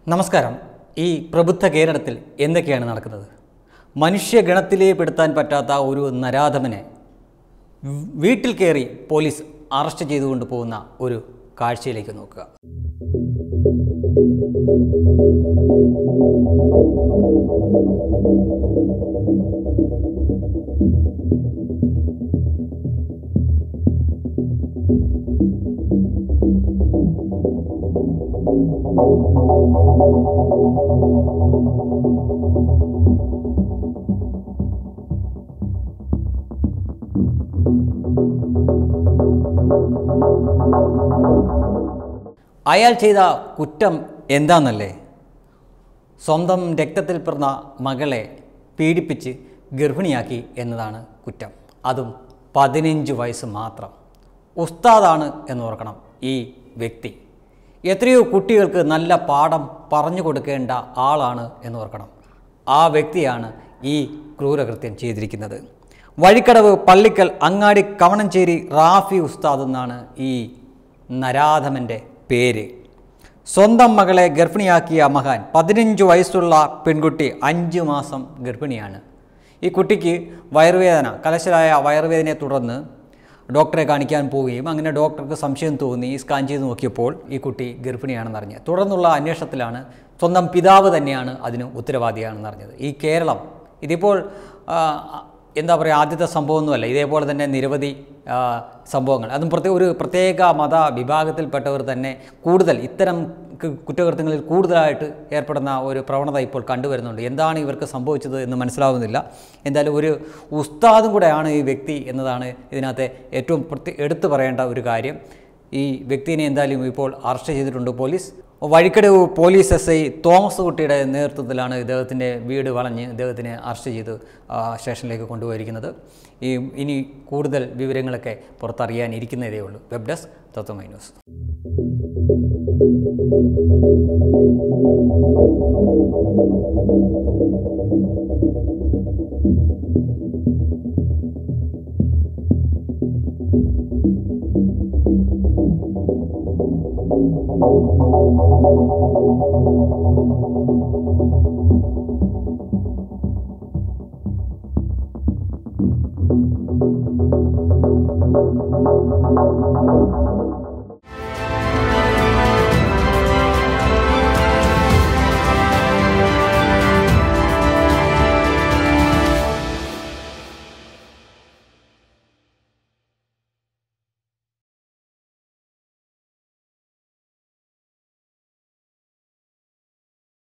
നമസ്കാരം ഈ പ്രബുദ്ധ കേരളത്തിൽ എന്തൊക്കെയാണ് നടക്കുന്നത് മനുഷ്യഗണത്തിലേ പെടുത്താൻ പറ്റാത്ത ഒരു നരാധമനെ വ് വീട്ടിൽ കയറി പോലീസ് അറസ്റ്റ് ചെയ്തുകൊണ്ട് പോകുന്ന ഒരു കാഴ്ചയിലേക്ക് നോക്കുക അയാൾ ചെയ്ത കുറ്റം എന്താണെന്നല്ലേ സ്വന്തം രക്തത്തിൽ പിറന്ന മകളെ പീഡിപ്പിച്ച് ഗർഭിണിയാക്കി എന്നതാണ് കുറ്റം അതും പതിനഞ്ച് വയസ്സ് മാത്രം ഉസ്താദാണ് എന്ന് ഓർക്കണം ഈ വ്യക്തി എത്രയോ കുട്ടികൾക്ക് നല്ല പാഠം പറഞ്ഞു കൊടുക്കേണ്ട ആളാണ് എന്ന് ഓർക്കണം ആ വ്യക്തിയാണ് ഈ ക്രൂരകൃത്യം ചെയ്തിരിക്കുന്നത് വഴിക്കടവ് പള്ളിക്കൽ അങ്ങാടി കവണഞ്ചേരി റാഫി ഉസ്താദ് എന്നാണ് ഈ നരാധമൻ്റെ പേര് സ്വന്തം മകളെ ഗർഭിണിയാക്കിയ മഹാൻ പതിനഞ്ച് വയസ്സുള്ള പെൺകുട്ടി അഞ്ച് മാസം ഗർഭിണിയാണ് ഈ കുട്ടിക്ക് വയറുവേദന കലശലായ വയറുവേദനയെ തുടർന്ന് ഡോക്ടറെ കാണിക്കാൻ പോവുകയും അങ്ങനെ ഡോക്ടർക്ക് സംശയം തോന്നി സ്കാൻ ചെയ്ത് നോക്കിയപ്പോൾ ഈ കുട്ടി ഗർഭിണിയാണെന്ന് അറിഞ്ഞ് തുടർന്നുള്ള അന്വേഷണത്തിലാണ് സ്വന്തം പിതാവ് തന്നെയാണ് അതിന് ഉത്തരവാദിയാണെന്ന് അറിഞ്ഞത് ഈ കേരളം ഇതിപ്പോൾ ആ, എന്താ പറയുക ആദ്യത്തെ സംഭവമൊന്നുമല്ല ഇതേപോലെ തന്നെ നിരവധി ആ, സംഭവങ്ങൾ അതും പ്രത്യേക ഒരു പ്രത്യേക മത വിഭാഗത്തിൽപ്പെട്ടവർ തന്നെ കൂടുതൽ ഇത്തരം കു- കുറ്റകൃത്യങ്ങളിൽ കൂടുതലായിട്ട് ഏർപ്പെടുന്ന ഒരു പ്രവണത ഇപ്പോൾ കണ്ടുവരുന്നുണ്ട് എന്താണ് ഇവർക്ക് സംഭവിച്ചത് എന്ന് മനസ്സിലാവുന്നില്ല എന്തായാലും ഒരു ഉസ്താദും കൂടെയാണ് ഈ വ്യക്തി എന്നതാണ് ഇതിനകത്തെ ഏറ്റവും പ്രത്യേക എടുത്തു പറയേണ്ട ഒരു കാര്യം ഈ വ്യക്തിനെ എന്തായാലും ഇപ്പോൾ അറസ്റ്റ് ചെയ്തിട്ടുണ്ട് police Vazhikkadavu police S I Thomas കുട്ടിയുടെ നേതൃത്വത്തിലാണ് ഇദ്ദേഹത്തിൻ്റെ വീട് വളഞ്ഞ് ഇദ്ദേഹത്തിനെ അറസ്റ്റ് ചെയ്ത് ആ, സ്റ്റേഷനിലേക്ക് കൊണ്ടുപോയിരിക്കുന്നത് ഈ ഇനി കൂടുതൽ വിവരങ്ങളൊക്കെ പുറത്തറിയാനിരിക്കുന്നതേ ഉള്ളൂ വെബ് ഡെസ്ക് തത്വമൈ ന്യൂസ്